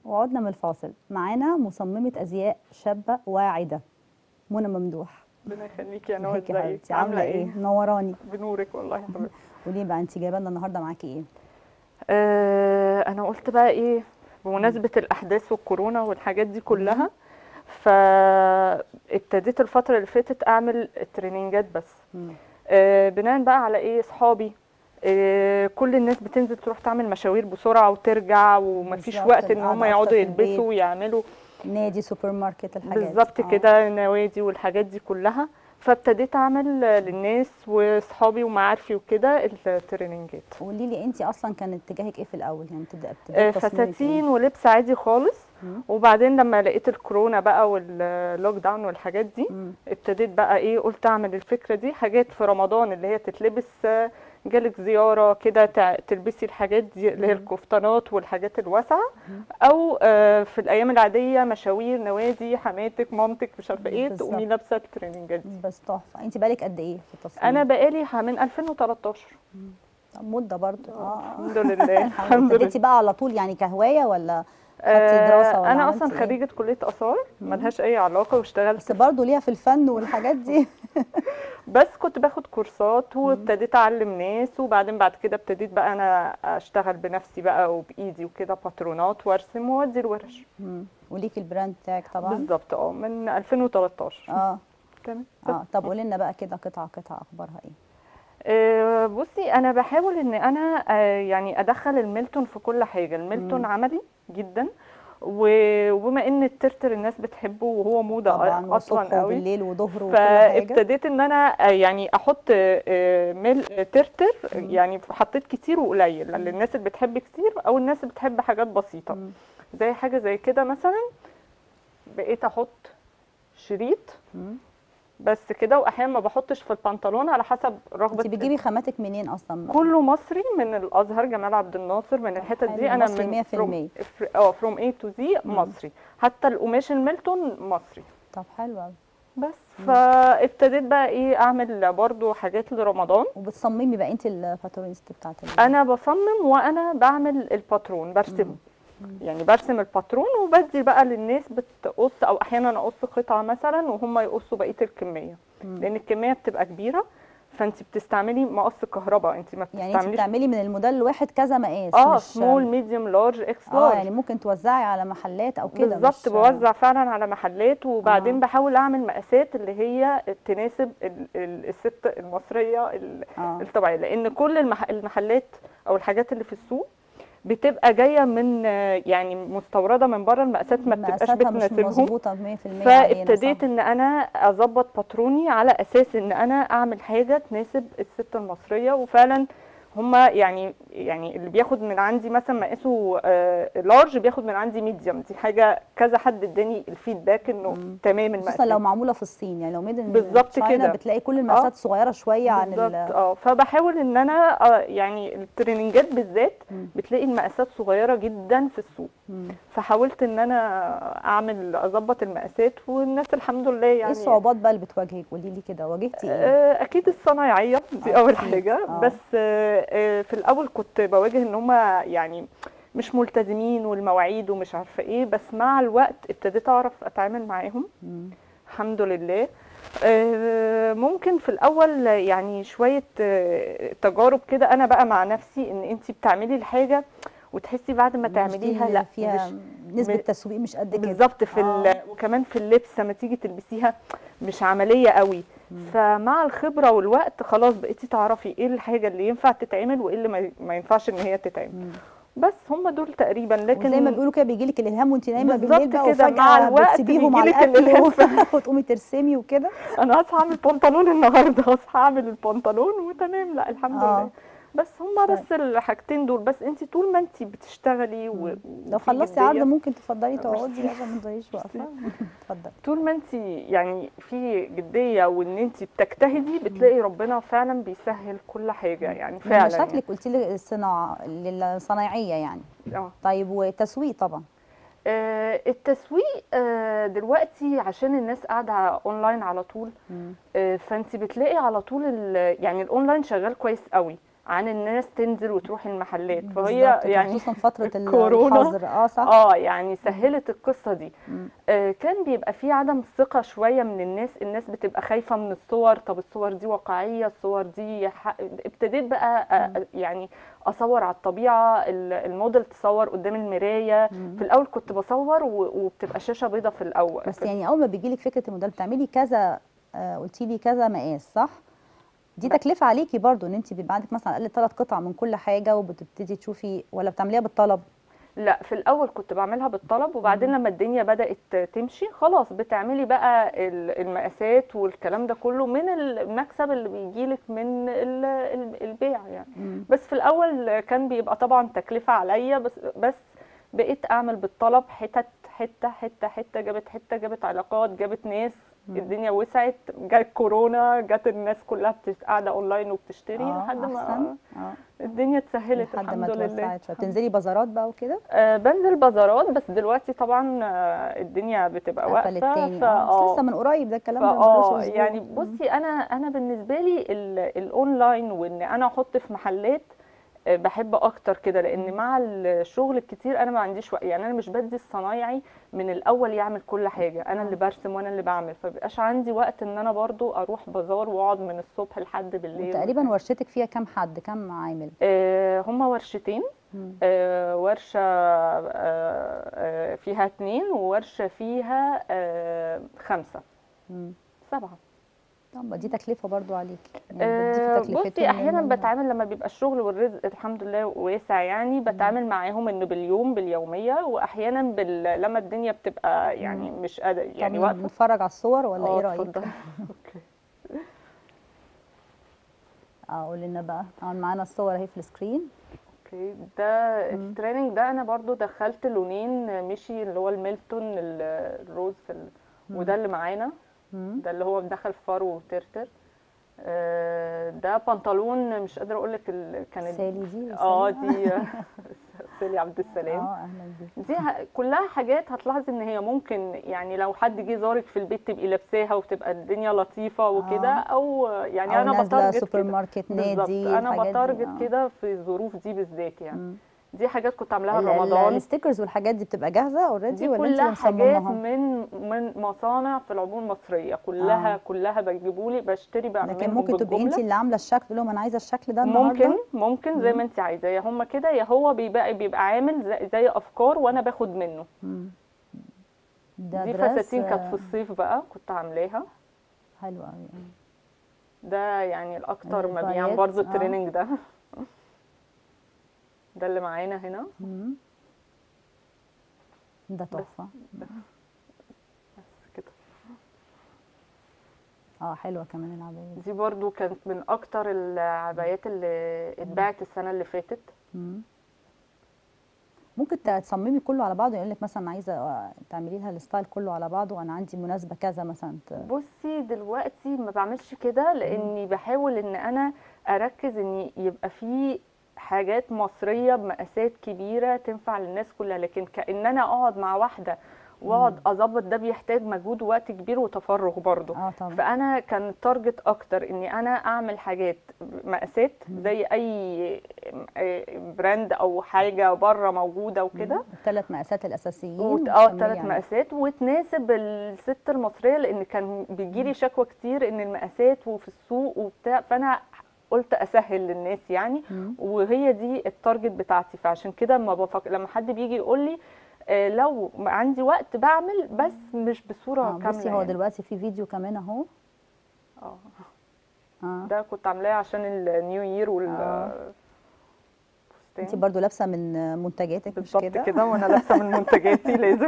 وعدنا من الفاصل معانا مصممة أزياء شابة واعدة منى ممدوح ربنا يخليكي يا نوى ازيك يا ازيك حبيبتي عاملة ايه؟ منوراني بنورك والله يا حبيبتي قولي بقى انت جايبه لنا النهارده معاكي ايه؟ آه انا قلت بقى ايه بمناسبه الاحداث والكورونا والحاجات دي كلها فابتديت الفتره اللي فاتت اعمل تريننجات بس مم. آه بناء بقى على ايه صحابي آه كل الناس بتنزل تروح تعمل مشاوير بسرعه وترجع ومفيش بالظبط، وقت ان القعدة هم أكتر يقعدوا في البيت. يلبسوا ويعملوا نادي سوبر ماركت الحاجات دي. بالظبط آه. كده نوادي والحاجات دي كلها فابتديت اعمل للناس واصحابي ومعارفي وكده التريننجات قولي لي انت اصلا كان اتجاهك ايه في الاول؟ يعني تبدا آه، ابتدائي فساتين ولبس عادي خالص مم. وبعدين لما لقيت الكورونا بقى واللوك داون والحاجات دي ابتديت بقى ايه قلت اعمل الفكره دي حاجات في رمضان اللي هي تتلبس آه، جالك زياره كده تع- تلبسي الحاجات دي اللي هي مم. الكفتانات والحاجات الواسعه مم. او آه، في الايام العاديه مشاوير نوادي حماتك مامتك مش عارفه ايه بالظبط. تقومي لابسه التريننجات دي بس تحفه انت بالك قد ايه في التصميم؟ انا بقالي ح- من 2013 طب مده برضه اه الحمد لله الحمد الحمد لله لله ابتديتي بقى على طول يعني كهوايه ولا خدتي دراسة ولا آه، انا عملتي اصلا إيه؟ خريجه كليه اثار مم. ملهاش اي علاقه واشتغلت بس برضه ليها في الفن والحاجات دي بس كنت باخد كورسات وابتديت اعلم ناس وبعدين بعد كده ابتديت بقى انا اشتغل بنفسي بقى وبايدي وكده باترونات وارسم وادي الورش مم. وليكي البراند بتاعك طبعا بالظبط اه من 2013 اه تمام اه طب قولي لنا بقى كده قطعه قطعه اخبارها ايه؟ آه، بصي انا بحاول ان انا آه، يعني ادخل الميلتون في كل حاجه الميلتون مم. عملي جدا و- وبما ان الترتر الناس بتحبه وهو موضه طبعا اصلا والصبح قوي وبالليل وظهر وكل حاجه فابتديت ان انا آه، يعني احط آه، ميل ترتر مم. يعني حطيت كتير وقليل مم. للناس اللي بتحب كتير او الناس اللي بتحب حاجات بسيطه مم. زي حاجه زي كده مثلا بقيت احط شريط مم. بس كده واحيانا ما بحطش في البنطلون على حسب رغبه انت بتجيبي خاماتك منين اصلا؟ كله مصري من الازهر جمال عبد الناصر من الحتت حلو، دي انا مصري من 100%. from- فر- اه فروم اي تو زي مم. مصري حتى القماش الميلتون مصري طب حلو قوي بس مم. فابتديت بقى ايه اعمل برضو حاجات لرمضان وبتصممي بقى انت الباترونست بتاعت ال- انا بصمم وانا بعمل الباترون برسمه مم. يعني برسم الباترون وبدي بقى للناس بتقص او احيانا اقص قطعه مثلا وهم يقصوا بقيه الكميه مم. لان الكميه بتبقى كبيره فانت بتستعملي مقص كهرباء انت ما يعني انت بتستعمليش بتعملي من الموديل الواحد كذا مقاس اه مش سمول ميديوم لارج اكس اه لارج يعني ممكن توزعي على محلات او كده بالظبط مش- بوزع فعلا على محلات وبعدين آه. بحاول اعمل مقاسات اللي هي تناسب ال- ال- الست المصريه ال- اه الطبيعيه لان كل المح- المحلات او الحاجات اللي في السوق بتبقى جايه من آه، يعني مستورده من بره المقاسات ما بتبقاش مقاساتها مش بتناسبهم مظبوطه 100% علينا، فابتديت صح. ان انا اظبط باتروني على اساس ان انا اعمل حاجه تناسب الست المصريه وفعلا هما يعني يعني اللي بياخد من عندي مثلا مقاسه لارج بياخد من عندي ميديوم دي حاجه كذا حد اداني الفيدباك انه مم. تمام المقاس خصوصا لو معموله في الصين يعني لو ميد ان بالظبط تشاينا كده. بتلاقي كل المقاسات صغيره شويه عن بالظبط ال اه فبحاول ان انا آه، يعني التريننجات بالذات مم. بتلاقي المقاسات صغيره جدا في السوق مم. فحاولت ان انا اعمل اظبط المقاسات والناس الحمد لله ايه يعني الصعوبات بقى اللي بتواجهك قولي لي كده واجهتي ايه آه، اكيد الصنايعيه دي آه، اول أكيد. حاجه آه. بس آه، آه، في الاول كنت بواجه ان هم يعني مش ملتزمين والمواعيد ومش عارفه ايه بس مع الوقت ابتديت اعرف اتعامل معاهم مم. الحمد لله آه، ممكن في الاول يعني شويه آه، تجارب كده انا بقى مع نفسي ان انت بتعملي الحاجه وتحسي بعد ما مش دي تعمليها اللي لا فيها مش نسبه م- تسويق مش قد كده بالظبط في ال- آه. وكمان في اللبس لما تيجي تلبسيها مش عمليه قوي مم. فمع الخبره والوقت خلاص بقيتي تعرفي ايه الحاجه اللي ينفع تتعمل وايه اللي ما- ما ينفعش ان هي تتعمل مم. بس هم دول تقريبا لكن زي ما لكن بيقولوا كده بيجي لك الالهام وانت نايمه بالظبط بالليل بقى كده، مع وفجاه الوقت بتسيبيهم على بيجيلك الاكل الإلهام. و- وتقومي ترسمي وكده انا هصحى اعمل بنطلون النهارده هصحى اعمل البنطلون وتمام لا الحمد آه. لله بس هم بس الحاجتين دول بس انت طول ما انت بتشتغلي و... لو وفي خلصتي جدية، عرض ممكن تفضلي ميرسي. تقعدي عشان ما تضيعيش واقفه اتفضلي طول ما انت يعني في جديه وان انت بتجتهدي بتلاقي ربنا فعلا بيسهل كل حاجه يعني من فعلا مشاكلك قلتي لي الصناعه الصنايعيه يعني يعني. اه طيب وتسويق طبعا آه، التسويق آه، دلوقتي عشان الناس قاعده اونلاين على طول مم. آه، فانت بتلاقي على طول ال- يعني الاونلاين شغال كويس قوي عن الناس تنزل وتروح المحلات فهي بالظبط كده، يعني خصوصا فتره الكورونا. الحظر اه صح اه يعني سهلت القصه دي مم. آه كان بيبقى في عدم ثقه شويه من الناس الناس بتبقى خايفه من الصور طب الصور دي واقعيه الصور دي ح... ابتديت بقى آه يعني اصور على الطبيعه ال- الموديل تصور قدام المرايه مم. في الاول كنت بصور و... وبتبقى شاشه بيضه في الاول بس في- يعني اول ما بيجي لك فكره الموديل بتعملي كذا آه قلتي لي كذا مقاس صح دي لا. تكلفه عليكي برضو ان انت بيبقى عندك مثلا على الاقل ثلاث قطع من كل حاجه وبتبتدي تشوفي ولا بتعمليها بالطلب لا في الاول كنت بعملها بالطلب وبعدين لما الدنيا بدات تمشي خلاص بتعملي بقى ال- المقاسات والكلام ده كله من المكسب اللي بيجيلك من ال- ال- البيع يعني مم. بس في الاول كان بيبقى طبعا تكلفه عليا بس بس بقيت اعمل بالطلب حتت حته حته حته جابت حته جابت علاقات جابت ناس مم. الدنيا وسعت جت كورونا جت الناس كلها بتت- قاعده اونلاين وبتشتري اه لحد ما احسن اه الدنيا اتسهلت لحد ما الحمد لله اتوسعت شويه بتنزلي بازارات بقى وكده آه بنزل بازارات بس دلوقتي طبعا آه الدنيا بتبقى قفلت واقفه تاني فا اه بس لسه اه من قريب ده الكلام ده فا ملوش اه أسبوع. يعني مم. بصي انا انا بالنسبه لي ال- الاونلاين وان انا احط في محلات آه، بحب اكتر كده لان مع الشغل الكتير انا ما عنديش وقت يعني انا مش بدي الصنايعي من الاول يعمل كل حاجه انا اللي برسم وانا اللي بعمل فبيبقاش عندي وقت ان انا برضو اروح بازار واقعد من الصبح لحد بالليل وتقريبا ورشتك فيها كام حد كام عامل آه، هما ورشتين مم. آه، ورشة آه، آه، فيها اتنين وورشة فيها آه، خمسة مم. سبعة طب ما دي تكلفه برضو عليكي يعني آه، بتضيفي تكلفتهم بصي احيانا منهم. بتعامل لما بيبقى الشغل والرزق الحمد لله واسع يعني بتعامل معاهم انه باليوم باليوميه واحيانا بال... لما الدنيا بتبقى يعني مش قادر يعني طب واقفه نتفرج على الصور ولا ايه اه رايك اتفضلي اوكي اه قولي لنا بقى اه معانا الصور اهي في السكرين اوكي ده التريننج ده انا برضو دخلت لونين مشي اللي هو الميلتون ال- الروز في ال... وده اللي معانا مم. ده اللي هو دخل فرو وترتر آه، ده بنطلون مش قادره اقول لك ال... كانت سالي دي اه سالي؟ دي سالي عبد السلام اه اهلا بيك دي ه- كلها حاجات هتلاحظي ان هي ممكن يعني لو حد جه زارك في البيت تبقي لابساها وبتبقى الدنيا لطيفه وكده آه. او يعني أو انا نازلة بتارجت سوبر كده ماركت بالظبط نادي انا الحاجات دي، بتارجت آه. كده في الظروف دي بالذات يعني مم. دي حاجات كنت عاملاها ال- ال- رمضان الستيكرز والحاجات دي بتبقى جاهزه اوريدي دي ولا انت كلها اللي حاجات مصمماها من من مصانع في العبور المصريه كلها آه. كلها بتجيبولي بشتري بقى لكن منهم ممكن تبقي انت بالجملة. اللي عامله الشكل تقول لهم انا عايزه الشكل ده ممكن النهارده ممكن زي ما انت عايزه يا هم كده يا هو بيبقى بيبقى عامل زي, زي افكار وانا باخد منه مم. ده دي درess، فساتين كانت في آه، الصيف بقى كنت عاملاها حلو قوي ده يعني الاكتر مبيعا البايات، برضو آه. التريننج ده ده اللي معانا هنا مم. ده تحفه بس كده اه حلوه كمان العبايه دي دي برضو كانت من اكتر العبايات اللي اتباعت السنه اللي فاتت مم. ممكن ت- تصممي كله على بعضه يقول لك مثلا عايزه آه، تعملي لها الستايل كله على بعضه وانا عندي مناسبه كذا مثلا ت- بصي دلوقتي ما بعملش كده لاني بحاول ان انا اركز ان يبقى في حاجات مصريه بمقاسات كبيره تنفع للناس كلها لكن كان انا اقعد مع واحده واقعد اظبط ده بيحتاج مجهود ووقت كبير وتفرغ برضه اه طبعا فانا كان التارجت اكتر اني انا اعمل حاجات مقاسات زي اي براند او حاجه بره موجوده وكده الثلاث مقاسات الاساسيين وت- اه وتكملي ثلاث عليهم. مقاسات وتناسب الست المصريه لان كان بيجيلي شكوى كتير ان المقاسات وفي السوق وبتاع فانا قلت اسهل للناس يعني مم. وهي دي التارجت بتاعتي فعشان كده لما بفكر لما حد بيجي يقول لي آه، لو عندي وقت بعمل بس مش بصوره اه كامله بصي هو يعني. دلوقتي في فيديو كمان اهو اه اه ده كنت عاملاه عشان النيو يير وال آه. فستان. انت برضو لابسه من منتجاتك مش بالظبط كده كده وانا لابسه من منتجاتي لازم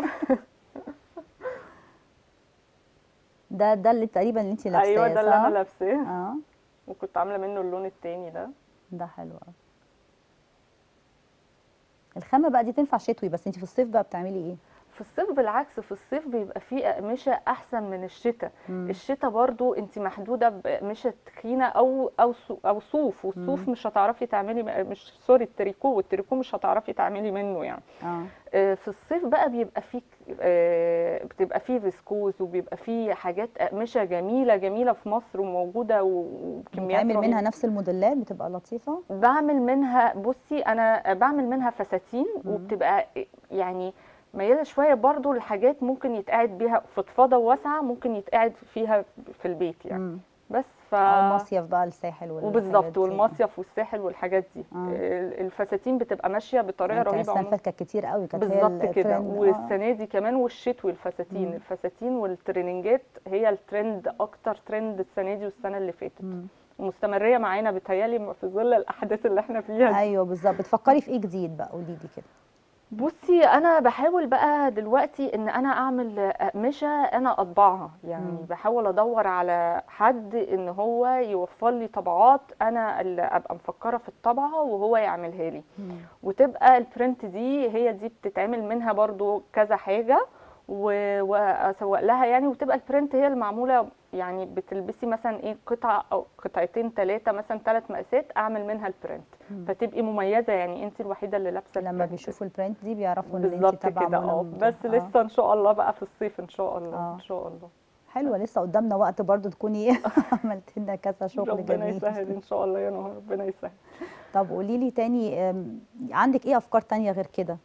ده ده اللي تقريبا اللي انت لابساه ايوه ده اللي انا صح؟ لابساه اه وكنت عامله منه اللون التاني ده ده حلو قوي الخامه بقى دي تنفع شتوي بس انت في الصيف بقى بتعملي ايه في الصيف بالعكس في الصيف بيبقى فيه اقمشه احسن من الشتاء مم. الشتاء برضو انت محدوده بقمشه تخينه او او صو- او صوف والصوف مم. مش هتعرفي تعملي مش سوري التريكو والتريكو مش هتعرفي تعملي منه يعني اه آه، في الصيف بقى بيبقى فيه آه، بتبقى فيه فيسكوز وبيبقى فيه حاجات اقمشه جميله جميله في مصر وموجوده و- وبكميات بتعمل منها رهيبة. نفس الموديلات بتبقى لطيفه بعمل منها بصي انا بعمل منها فساتين مم. وبتبقى يعني مياله شويه برضو لحاجات ممكن يتقعد بيها فضفاضه واسعه ممكن يتقعد فيها في البيت يعني مم. بس ف او مصيف بقى الساحل والحاجات وبالظبط دي. والمصيف والساحل والحاجات دي آه. ال- الفساتين بتبقى ماشيه بطريقه يعني كان رهيبه السنه اللي عموما فاتت كانت كتير قوي كانت هي بالظبط كده الترند. آه. والسنه دي كمان والشتوي الفساتين مم. الفساتين والتريننجات هي الترند اكتر ترند السنه دي والسنه اللي فاتت مم. ومستمريه معانا بتهيالي في ظل الاحداث اللي احنا فيها دي ايوه بالظبط بتفكري في ايه جديد بقى قولي لي كده بصي انا بحاول بقى دلوقتي ان انا اعمل اقمشه انا اطبعها يعني مم. بحاول ادور على حد ان هو يوفر لي طبعات انا اللي ابقى مفكره في الطبعه وهو يعملها لي مم. وتبقى البرنت دي هي دي بتتعمل منها برضو كذا حاجه و- واسوق لها يعني وتبقى البرنت هي المعموله يعني بتلبسي مثلا ايه قطعه او قطعتين ثلاثه مثلا ثلاث مقاسات اعمل منها البرنت مم. فتبقي مميزه يعني انت الوحيده اللي لابسه لما البرنت. بيشوفوا البرنت دي بيعرفوا ان انت بالظبط تابعه كده منى اه ممدوح. بس لسه ان شاء الله بقى في الصيف ان شاء الله آه. ان شاء الله حلوه لسه قدامنا وقت برضو تكوني عملت لنا كذا شغل ربنا جميل يسهل ان شاء الله يا نهار ربنا يسهل طب قولي لي تاني أم، عندك ايه افكار تانية غير كده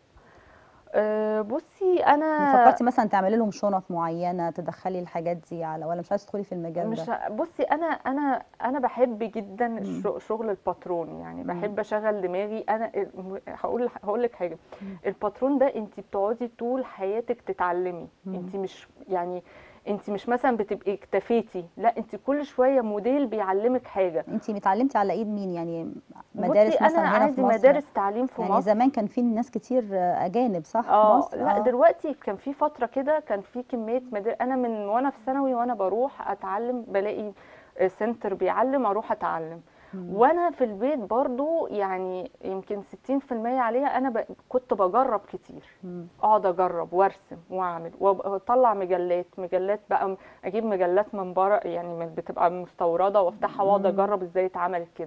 أه بصي انا فكرتي مثلا تعملي لهم شنط معينه تدخلي الحاجات دي على ولا مش عايزه تدخلي في المجال مش ده ه- بصي انا انا انا بحب جدا مم. الشغ- شغل الباترون يعني مم. بحب اشغل دماغي انا ال- هقول هقول لك حاجه مم. الباترون ده انت بتقعدي طول حياتك تتعلمي مم. انت مش يعني انت مش مثلا بتبقي اكتفيتي لا انت كل شويه موديل بيعلمك حاجه انت اتعلمتي على ايد مين يعني مدارس بصي مثلا انا هنا في عادي مصر مدارس تعليم في يعني مصر زمان كان في ناس كتير آه، اجانب صح في اه مصر لا دلوقتي كان في فتره كده كان في كميه مدار... انا من وانا في ثانوي وانا بروح اتعلم بلاقي سنتر بيعلم اروح اتعلم مم. وانا في البيت برضو يعني يمكن 60% عليها انا ب... كنت بجرب كتير مم. اقعد اجرب وارسم واعمل واطلع مجلات مجلات بقى اجيب مجلات من بره يعني من بتبقى مستورده وافتحها واقعد مم. اجرب ازاي اتعمل كده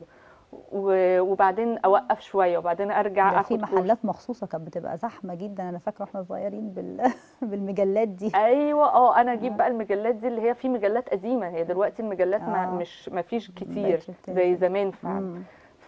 و- وبعدين اوقف شويه وبعدين ارجع ده اخد في كورس. محلات مخصوصه كانت بتبقى زحمه جدا انا فاكره واحنا صغيرين بال... بالمجلات دي ايوه اه انا اجيب بقى المجلات دي اللي هي في مجلات قديمه هي دلوقتي المجلات ما آه. مش ما فيش كتير بقتش بتنزل. زي زمان فعلا مم.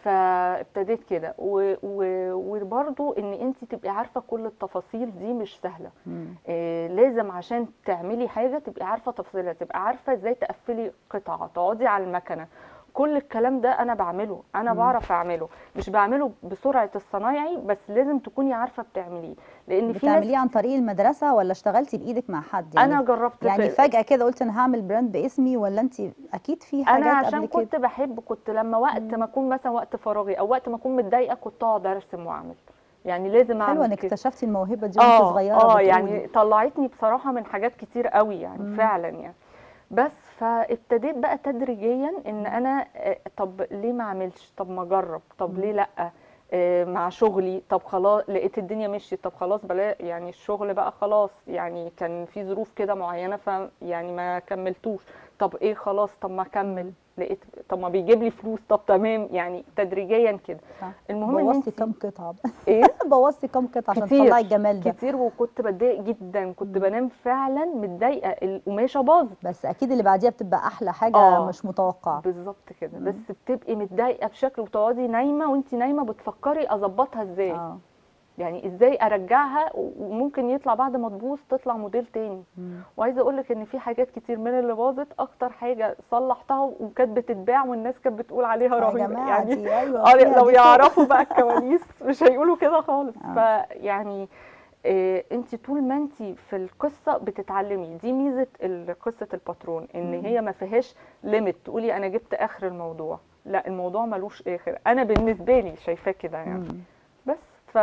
فابتديت كده و- و- وبرضو ان انت تبقي عارفه كل التفاصيل دي مش سهله مم. إيه لازم عشان تعملي حاجه تبقي عارفه تفاصيلها تبقي عارفه ازاي تقفلي قطعه تقعدي على المكنه كل الكلام ده انا بعمله انا مم. بعرف اعمله مش بعمله بسرعه الصنايعي بس لازم تكوني عارفه بتعمليه لان في ناس بتعمليه عن طريق المدرسه ولا اشتغلتي بايدك مع حد يعني انا جربت يعني في- فجاه كده قلت انا هعمل براند باسمي ولا انت اكيد في حاجات انا قبل عشان كده كنت بحب كنت لما وقت مم. ما اكون مثلا وقت فراغي او وقت ما اكون متضايقه كنت اقعد ارسم واعمل يعني لازم اعمل حلوه انك كده. اكتشفتي الموهبه دي وانت اه صغيره اه بتقولي. يعني طلعتني بصراحه من حاجات كتير قوي يعني مم. فعلا يعني بس فابتديت بقى تدريجيا ان انا آه، طب ليه ما اعملش طب ما اجرب طب مم. ليه لا آه، مع شغلي طب خلاص لقيت الدنيا مشيت طب خلاص بلا يعني الشغل بقى خلاص يعني كان في ظروف كده معينه ف يعني ما كملتوش طب ايه خلاص طب ما اكمل لقيت طب ما بيجيب لي فلوس طب تمام يعني تدريجيا كده صح. المهم ان بوظتي انت كام قطعه ايه بوظتي كام قطعه عشان كتير، تطلعي الجمال ده كتير وكنت بتضايق جدا كنت مم. بنام فعلا متضايقه القماشه باظت بس اكيد اللي بعديها بتبقى احلى حاجه آه. مش متوقعه بالظبط كده مم. بس بتبقي متضايقه بشكل وتقعدي نايمه وانت نايمه بتفكري اظبطها ازاي اه يعني ازاي ارجعها و- وممكن يطلع بعد ما تبوظ تطلع موديل تاني مم. وعايزه اقول لك ان في حاجات كتير من اللي باظت اكتر حاجه صلحتها وكانت بتتباع والناس كانت بتقول عليها يا رهيبه جماعه يعني دي ايوه اه فيها لو دي كده. يعرفوا بقى الكواليس مش هيقولوا كده خالص آه. فيعني آه انت طول ما انت في القصه بتتعلمي دي ميزه ال- قصه الباترون ان مم. هي ما فيهاش ليميت تقولي انا جبت اخر الموضوع لا الموضوع ملوش اخر انا بالنسبه لي شايفاه كده يعني مم. بس ف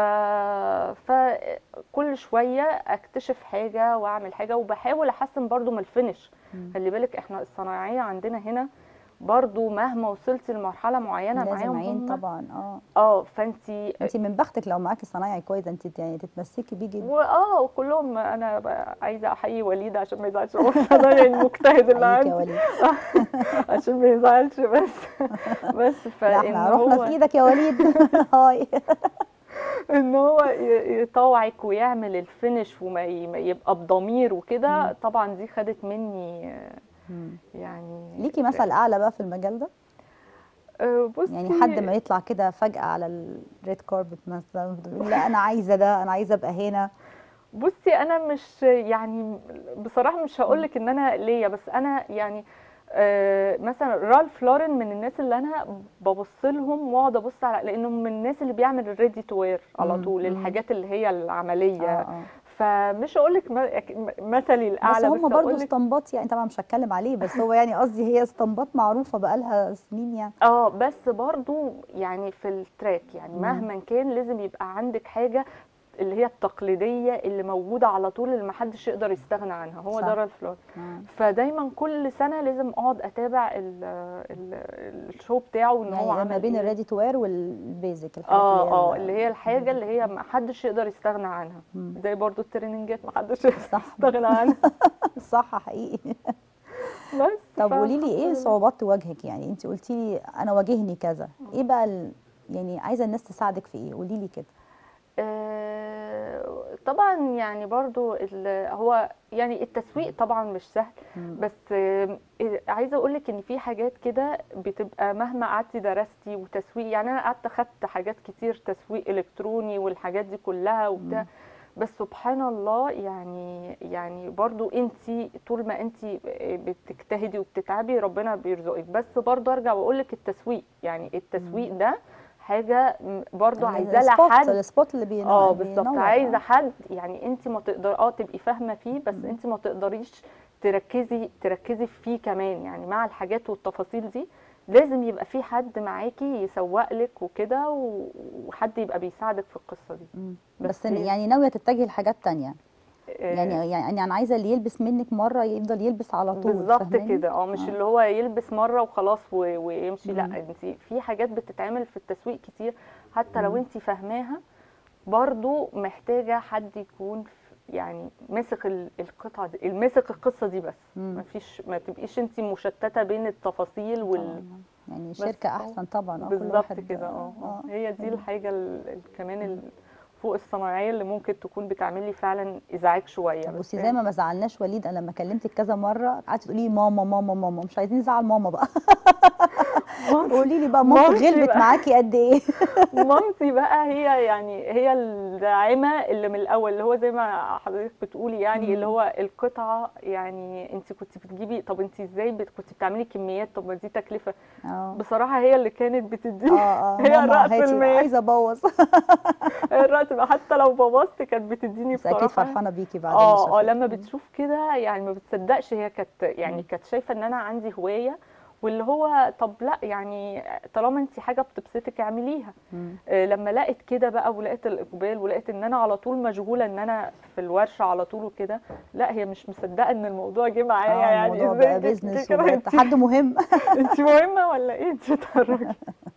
فكل شويه اكتشف حاجه واعمل حاجه وبحاول احسن برضو من الفينش مم. خلي بالك احنا الصنايعيه عندنا هنا برضو مهما وصلتي لمرحله معينه لازم معاهم عين هم طبعا اه اه فانتي انت من بختك لو معاكي صنايعي كويس انت يعني تتمسكي بيه جدا واه وكلهم انا بقى عايزه احيي وليد عشان ما يزعلش هو الصنايعي المجتهد اللي عليك يا عندي وليد عشان ما يزعلش بس بس لا فان احنا رحنا هو في ايدك يا وليد هاي ان هو ي- يطوعك ويعمل الفينش وما ي- ما يبقى بضمير وكده مم. طبعا دي خدت مني آه، مم. يعني ليكي مثل اعلى بقى في المجال ده آه، بصي يعني حد ما يطلع كده فجأة على الريد كاربت مثلا بتقول لا انا عايزه ده انا عايزه ابقى هنا بصي انا مش يعني بصراحه مش هقول لك ان انا ليا بس انا يعني آه، مثلا رالف لورين من الناس اللي انا ببص لهم واقعد ابص على لانه من الناس اللي بيعمل الريدي تو وير على مم، طول مم. الحاجات اللي هي العمليه اه اه فمش هقول لك مثلي بس الاعلى هم برضو هقول لك اسطمبات يعني طبعا مش هتكلم عليه بس هو يعني قصدي هي اسطمبات معروفه بقالها سنين يعني اه بس برضو يعني في التراك يعني مم. مهما كان لازم يبقى عندك حاجه اللي هي التقليديه اللي موجوده على طول اللي محدش يقدر يستغنى عنها هو صح. ده رالف لورين آه. فدايما كل سنه لازم اقعد اتابع ال ال الشو بتاعه ان هو يعني عمل ما بين إيه. الريدي تو وير والبيزك الحاجات اه اللي هي اه ال- اللي هي الحاجه اللي هي ما حدش يقدر يستغنى عنها مم. زي برضو التريننجات ما حدش صح يستغنى عنها صح حقيقي بس طب قولي لي فالحمد ايه لله. صعوبات تواجهك يعني انت قلتي لي انا واجهني كذا ايه بقى ال... يعني عايزه الناس تساعدك في ايه قولي لي كده آه، طبعا يعني برضو ال- هو يعني التسويق طبعا مش سهل مم. بس آه، عايزه اقول لك ان في حاجات كده بتبقى مهما قعدتي درستي وتسويق يعني انا قعدت خدت حاجات كتير تسويق الكتروني والحاجات دي كلها وبتاع مم. بس سبحان الله يعني يعني برضو انت طول ما انت بتجتهدي وبتتعبي ربنا بيرزقك بس برضو ارجع واقول لك التسويق يعني التسويق ده حاجه م- برضو ال- عايزه لها السبوت حد السبوت اللي بينور اه بالظبط بينور، عايزه آه. حد يعني انت ما تقدر اه تبقي فاهمه فيه بس مم. انت ما تقدريش تركزي تركزي فيه كمان يعني مع الحاجات والتفاصيل دي لازم يبقى في حد معاكي يسوق لك وكده و- وحد يبقى بيساعدك في القصه دي مم. بس بس هي- يعني ناويه تتجهي لحاجات تانية آه، يعني يعني انا عايزه اللي يلبس منك مره يفضل يلبس على طول بالظبط فاهماني؟ كده اه مش آه. اللي هو يلبس مره وخلاص و- ويمشي لا مم. انت في حاجات بتتعمل في التسويق كتير حتى لو مم. انت فاهماها برضو محتاجه حد يكون ف- يعني ماسك ال- القطعه دي ماسك القصه دي بس مم. ما فيش ما تبقيش انت مشتته بين التفاصيل وال طبعاً. يعني شركه هو- احسن طبعا آه، كل بالظبط واحد- كده اه آه. آه. هي دي مم. الحاجه ال- ال- كمان ال- فوق الصناعيه اللي ممكن تكون بتعمل لي فعلا ازعاج شويه طب بس بصي هي- زي ما ما زعلناش وليد انا لما كلمتك كذا مره قعدتي تقولي لي ماما ماما ماما مش عايزين نزعل ماما بقى قولي لي بقى مامتك مامتي غلبت بقى. معاكي قد ايه مامتي بقى هي يعني هي الداعمه اللي من الاول اللي هو زي ما حضرتك بتقولي يعني مم. اللي هو القطعه يعني انت كنت بتجيبي طب انت ازاي بت- كنت بتعملي كميات طب ما دي تكلفه اه بصراحه هي اللي كانت اه بتديني اه هي ماما رأس هاتي المال. عايزه ابوظ الرأس بقى حتى لو بوظت كانت بتديني بس اكيد بصراحه فرحانه بيكي بعد ما اه اه شافت. لما بتشوف كده يعني ما بتصدقش هي كانت يعني مم. كانت شايفه ان انا عندي هوايه واللي هو طب لا يعني طالما انت حاجه بتبسطك اعمليها مم. آه، لما لقيت كده بقى ولقيت الاقبال ولقيت ان انا على طول مشغوله ان انا في الورشه على طول وكده لا هي مش مصدقه ان الموضوع جه معايا اه يعني الموضوع ازاي بقى جه- جه بيزنس كده وبقى انت تحدي مهم انت مهمه ولا ايه انت اتخرجي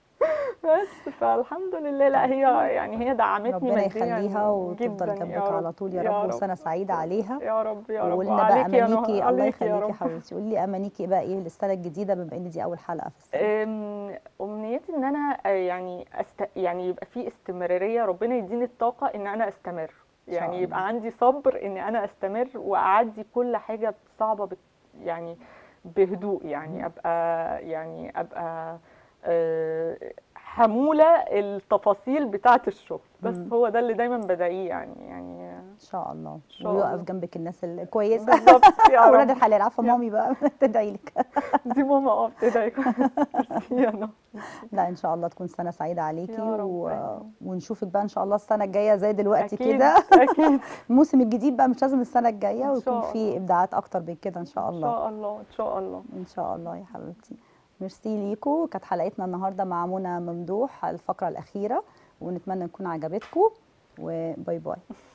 بس فالحمد لله لا هي يعني هي دعمتني ربنا ماديا يخليها وتفضل جدا جنبك يا رب على طول يا يا رب رب. وسنه سعيده عليها يا رب يا رب وقولنا بقى وعليكي يا نهى، امانيكي الله عليكي يا يخليكي رب يا حبيبتي قولي لي امانيكي بقى ايه للسنه الجديده بما ان دي اول حلقه في السنه أم، امنيتي ان انا آه، يعني أست... يعني يبقى في استمراريه ربنا يديني الطاقه ان انا استمر شاء يعني الله. يبقى عندي صبر ان انا استمر واعدي كل حاجه صعبه بت... يعني بهدوء يعني ابقى يعني ابقى آه، حموله التفاصيل بتاعه الشغل بس مم. هو ده اللي دايما بدعيه يعني يعني ان شاء الله شاء ويقف الله. جنبك الناس الكويسه بالظبط يا ولاد رب الحلال عارفه يا- مامي بقى تدعي لك دي ماما اه بتدعي ميرسي يا نهى. لا ان شاء الله تكون سنه سعيده عليكي يا رب، و... آمين. ونشوفك بقى ان شاء الله السنه الجايه زي دلوقتي اكيد كده اكيد الموسم الجديد بقى مش لازم السنه الجايه إن ويكون شاء في الله. ابداعات اكتر من كده ان شاء ان الله شاء الله ان شاء الله ان شاء الله يا حبيبتي ميرسي ليكو كانت حلقتنا النهارده مع منى ممدوح الفقره الاخيره ونتمنى تكون عجبتكم وباي باي